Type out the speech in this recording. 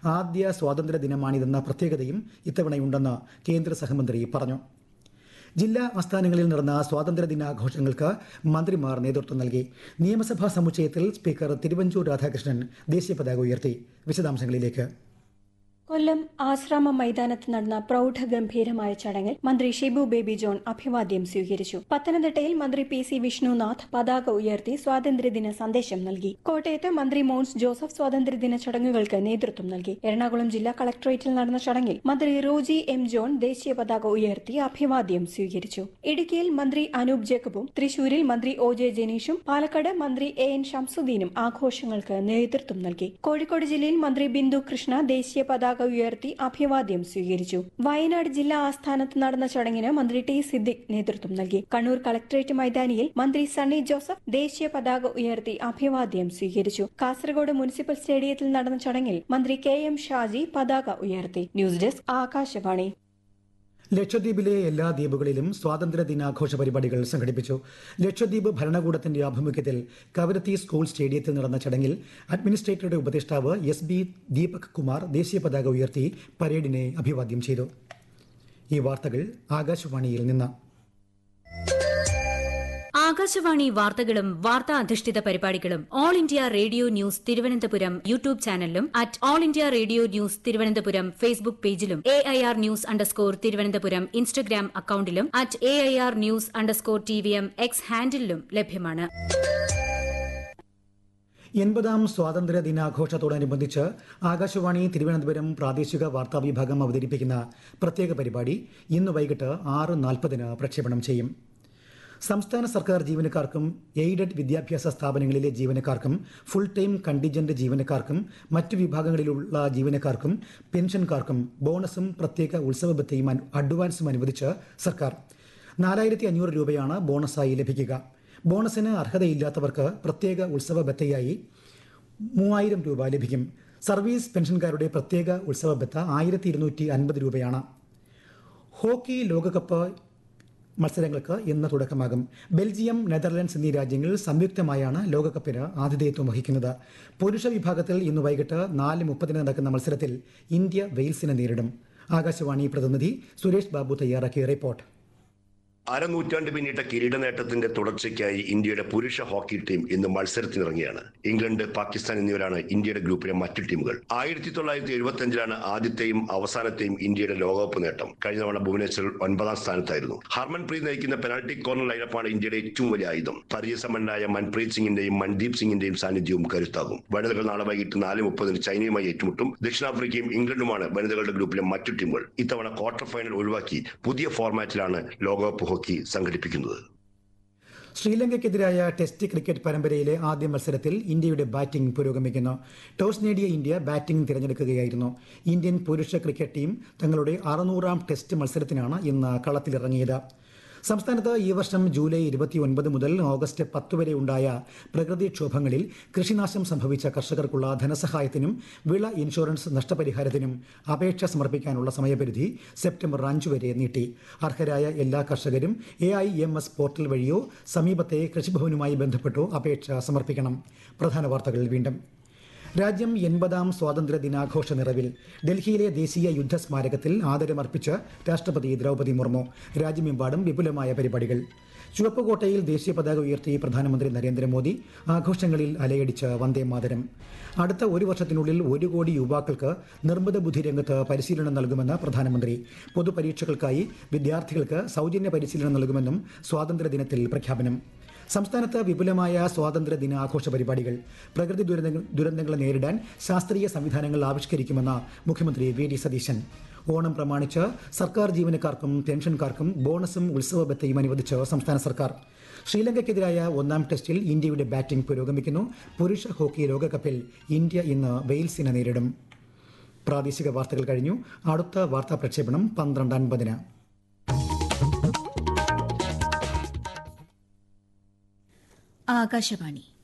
ആദ്യ സ്വാതന്ത്ര്യ ദിനമാണിതെന്ന പ്രത്യേകതയും ഇത്തവണയുണ്ടെന്ന് കേന്ദ്ര സഹമന്ത്രി പറഞ്ഞു ജില്ലാ ആസ്ഥാനങ്ങളിൽ നടന്ന സ്വാതന്ത്ര്യ ദിനാഘോഷങ്ങൾക്ക് മന്ത്രിമാർ നേതൃത്വം നൽകി നിയമസഭാ സമുച്ചയത്തിൽ സ്പീക്കർ തിരുവഞ്ചൂർ രാധാകൃഷ്ണൻ ദേശീയ പതാക ഉയർത്തി വിശദാംശങ്ങളിലേക്ക് കൊല്ലം ആശ്രാമ മൈതാനത്ത് നടന്ന പ്രൗഢഗംഭീരമായ ചടങ്ങിൽ മന്ത്രി ഷിബു ബേബി ജോൺ അഭിവാദ്യം സ്വീകരിച്ചു പത്തനംതിട്ടയിൽ മന്ത്രി പി സി വിഷ്ണുനാഥ് പതാക ഉയർത്തി സ്വാതന്ത്ര്യദിന സന്ദേശം നൽകി കോട്ടയത്ത് മന്ത്രി മോൻസ് ജോസഫ് സ്വാതന്ത്ര്യദിന ചടങ്ങുകൾക്ക് നേതൃത്വം നൽകി എറണാകുളം ജില്ലാ കളക്ടറേറ്റിൽ നടന്ന ചടങ്ങിൽ മന്ത്രി റോജി എം ജോൺ ദേശീയ പതാക ഉയർത്തി അഭിവാദ്യം സ്വീകരിച്ചു ഇടുക്കിയിൽ മന്ത്രി അനൂപ് ജേക്കബും തൃശൂരിൽ മന്ത്രി ഒ ജെ ജനീഷും പാലക്കാട് മന്ത്രി എ എൻ ഷംസുദ്ദീനും ആഘോഷങ്ങൾക്ക് നേതൃത്വം നൽകി കോഴിക്കോട് ജില്ലയിൽ മന്ത്രി ബിന്ദു കൃഷ്ണ ദേശീയ പതാക ഉയർത്തി അഭിവാദ്യം സ്വീകരിച്ചു വയനാട് ജില്ലാ ആസ്ഥാനത്ത് നടന്ന ചടങ്ങിന് മന്ത്രി ടി സിദ്ദിഖ് നേതൃത്വം നൽകി കണ്ണൂർ കളക്ടറേറ്റ് മൈതാനിയിൽ മന്ത്രി സണ്ണി ജോസഫ് ദേശീയ പതാക ഉയർത്തി അഭിവാദ്യം സ്വീകരിച്ചു കാസർഗോഡ് മുനിസിപ്പൽ സ്റ്റേഡിയത്തിൽ നടന്ന ചടങ്ങിൽ മന്ത്രി കെ എം ഷാജി പതാക ഉയർത്തി ന്യൂസ് ഡെസ്ക് ആകാശവാണി ലക്ഷദ്വീപിലെ എല്ലാ ദ്വീപുകളിലും സ്വാതന്ത്ര്യ ദിനാഘോഷ പരിപാടികൾ സംഘടിപ്പിച്ചു ലക്ഷദ്വീപ് ഭരണകൂടത്തിന്റെ ആഭിമുഖ്യത്തിൽ കവരത്തി സ്കൂൾ സ്റ്റേഡിയത്തിൽ നടന്ന ചടങ്ങിൽ അഡ്മിനിസ്ട്രേറ്ററുടെ ഉപദേഷ്ടാവ് എസ് ബി ദീപക് കുമാർ ദേശീയ പതാക ഉയർത്തി പരേഡിനെ അഭിവാദ്യം ചെയ്തു ഈ വാർത്തകൾ ആകാശവാണിയിൽ നിന്ന് ആകാശവാണി വാർത്തകളും വാർത്താ അധിഷ്ഠിത പരിപാടികളും All India Radio news Thiruvananthapuram YouTube ചാനലിലും at All India Radio news Thiruvananthapuram Facebook പേജിലും A I R news underscore Thiruvananthapuram Instagram അക്കൌണ്ടിലും at A I R news underscore T V M X ഹാൻഡിലും ലഭ്യമാണ് എൺപതാം സ്വാതന്ത്ര്യ ദിനാഘോഷത്തോടനുബന്ധിച്ച് ആകാശവാണി തിരുവനന്തപുരം പ്രാദേശിക വാർത്താ വിഭാഗം അവതരിപ്പിക്കുന്ന പ്രത്യേക പരിപാടി ഇന്ന് വൈകിട്ട് ആറ് നാൽപ്പതിന് പ്രക്ഷേപണം ചെയ്യും സംസ്ഥാന സർക്കാർ ജീവനക്കാർക്കും എയ്ഡഡ് വിദ്യാഭ്യാസ സ്ഥാപനങ്ങളിലെ ജീവനക്കാർക്കും ഫുൾ ടൈം കണ്ടിജന്റ് ജീവനക്കാർക്കും മറ്റു വിഭാഗങ്ങളിലുള്ള ജീവനക്കാർക്കും പെൻഷൻകാർക്കും ബോണസും പ്രത്യേക ഉത്സവ ബത്തയും അനു- അഡ്വാൻസും അനുവദിച്ച് സർക്കാർ നാലായിരത്തി അഞ്ഞൂറ് രൂപയാണ് ബോണസായി ലഭിക്കുക ബോണസിന് അർഹതയില്ലാത്തവർക്ക് പ്രത്യേക ഉത്സവ ബത്തയായി മൂവായിരം രൂപ ലഭിക്കും സർവീസ് പെൻഷൻകാരുടെ പ്രത്യേക ഉത്സവ ബത്ത ആയിരത്തി ഇരുന്നൂറ്റി അൻപത് രൂപയാണ് ഹോക്കി ലോകകപ്പ് മത്സരങ്ങൾക്ക് ഇന്ന് തുടക്കമാകും ബെൽജിയം നെതർലൻഡ്സ് എന്നീ രാജ്യങ്ങൾ സംയുക്തമായാണ് ലോകകപ്പിന് ആതിഥേയത്വം വഹിക്കുന്നത് പുരുഷ വിഭാഗത്തിൽ ഇന്ന് വൈകിട്ട് നാല് മുപ്പതിന് നടക്കുന്ന മത്സരത്തിൽ ഇന്ത്യ വെയിൽസിനെ നേരിടും ആകാശവാണി പ്രതിനിധി സുരേഷ് ബാബു തയ്യാറാക്കിയ റിപ്പോർട്ട് അരനൂറ്റാണ്ട് പിന്നിട്ട കിരീട നേട്ടത്തിന്റെ തുടർച്ചയ്ക്കായി ഇന്ത്യയുടെ പുരുഷ ഹോക്കി ടീം ഇന്ന് മത്സരത്തിനിറങ്ങിയാണ് ഇംഗ്ലണ്ട് പാകിസ്ഥാൻ എന്നിവരാണ് ഇന്ത്യയുടെ ഗ്രൂപ്പിലെ മറ്റു ടീമുകൾ ആയിരത്തി തൊള്ളായിരത്തി എഴുപത്തി അഞ്ചിലാണ് ആദ്യത്തെയും അവസാനത്തെയും ഇന്ത്യയുടെ ലോകകപ്പ് നേട്ടം കഴിഞ്ഞ തവണ ഭുവനേശ്വർ ഒൻപതാം സ്ഥാനത്തായിരുന്നു ഹർമൻപ്രീത് നയിക്കുന്ന പെനാൽറ്റി കോർണർ ലൈനപ്പാണ് ഇന്ത്യയുടെ ഏറ്റവും വലിയ ആയുധം പരിചയസമ്പന്നനായ മൻപ്രീത് സിംഗിന്റെയും മൻദീപ് സിംഗിന്റെയും സാന്നിധ്യവും കരുത്താകും വനിതകൾ നാളെ വൈകിട്ട് നാല് മുപ്പതിന് ചൈനയുമായി ഏറ്റുമുട്ടും ദക്ഷിണാഫ്രിക്കയും ഇംഗ്ലണ്ടുമാണ് വനിതകളുടെ ഗ്രൂപ്പിലെ മറ്റു ടീമുകൾ ഇത്തവണ ക്വാർട്ടർ ഫൈനൽ ഒഴിവാക്കി പുതിയ ഫോർമാറ്റിലാണ് ലോകകപ്പ് ഹോക്കി സംഘടിപ്പിക്കുന്നത് ശ്രീലങ്കയ്ക്കെതിരായ ടെസ്റ്റ് ക്രിക്കറ്റ് പരമ്പരയിലെ ആദ്യ മത്സരത്തിൽ ഇന്ത്യയുടെ ബാറ്റിംഗ് പുരോഗമിക്കുന്നു ടോസ് നേടിയ ഇന്ത്യ ബാറ്റിംഗ് തിരഞ്ഞെടുക്കുകയായിരുന്നു ഇന്ത്യൻ പുരുഷ ക്രിക്കറ്റ് ടീം തങ്ങളുടെ അറുന്നൂറാം ടെസ്റ്റ് മത്സരത്തിനാണ് ഇന്ന് കളത്തിലിറങ്ങിയത് സംസ്ഥാനത്ത് ഈ വർഷം ജൂലൈ ഇരുപത്തിയൊൻപത് മുതൽ ഓഗസ്റ്റ് പത്ത് വരെ ഉണ്ടായ പ്രകൃതിക്ഷോഭങ്ങളിൽ കൃഷിനാശം സംഭവിച്ച കർഷകർക്കുള്ള ധനസഹായത്തിനും വിള ഇൻഷുറൻസ് നഷ്ടപരിഹാരത്തിനും അപേക്ഷ സമർപ്പിക്കാനുള്ള സമയപരിധി സെപ്റ്റംബർ അഞ്ച് വരെ നീട്ടി അർഹരായ എല്ലാ കർഷകരും A I M S portal വഴിയോ സമീപത്തെ കൃഷിഭവനുമായി ബന്ധപ്പെട്ടോ അപേക്ഷ സമർപ്പിക്കണം പ്രധാന വാർത്തകൾ വീണ്ടും രാജ്യം എൺപതാം സ്വാതന്ത്ര്യ ദിനാഘോഷ നിറവിൽ ഡൽഹിയിലെ ദേശീയ യുദ്ധ സ്മാരകത്തിൽ ആദരമർപ്പിച്ച് രാഷ്ട്രപതി ദ്രൗപദി മുർമു രാജ്യമെമ്പാടും വിപുലമായ പരിപാടികൾ ചുവപ്പുകോട്ടയിൽ ദേശീയ പതാക ഉയർത്തി പ്രധാനമന്ത്രി നരേന്ദ്രമോദി ആഘോഷങ്ങളിൽ അലയടിച്ച് വന്ദേ മാതരം അടുത്ത ഒരു വർഷത്തിനുള്ളിൽ ഒരു കോടി യുവാക്കൾക്ക് നിർമ്മിത ബുദ്ധി രംഗത്ത് പരിശീലനം നൽകുമെന്ന് പ്രധാനമന്ത്രി പൊതുപരീക്ഷകൾക്കായി വിദ്യാർത്ഥികൾക്ക് സൗജന്യ പരിശീലനം നൽകുമെന്നും സ്വാതന്ത്ര്യദിനത്തിൽ പ്രഖ്യാപനം സംസ്ഥാനത്ത് വിപുലമായ സ്വാതന്ത്ര്യ ദിനാഘോഷ പരിപാടികൾ പ്രകൃതി ദുരന്തങ്ങൾ ദുരന്തങ്ങളെ നേരിടാൻ ശാസ്ത്രീയ സംവിധാനങ്ങൾ ആവിഷ്കരിക്കുമെന്ന് മുഖ്യമന്ത്രി വി ഡി സതീശൻ ഓണം പ്രമാണിച്ച് സർക്കാർ ജീവനക്കാർക്കും പെൻഷൻകാർക്കും ബോണസും ഉത്സവ ബത്തയും അനുവദിച്ച് സംസ്ഥാന സർക്കാർ ശ്രീലങ്കയ്ക്കെതിരായ ഒന്നാം ടെസ്റ്റിൽ ഇന്ത്യയുടെ ബാറ്റിംഗ് പുരോഗമിക്കുന്നു പുരുഷ ഹോക്കി ലോകകപ്പിൽ ഇന്ത്യ ഇന്ന് വെയിൽസിനെ നേരിടും പ്രാദേശിക വാർത്തകൾ കഴിഞ്ഞു അടുത്ത വാർത്താ പ്രക്ഷേപണം പന്ത്രണ്ട് അൻപതിന് ആകാശവാണി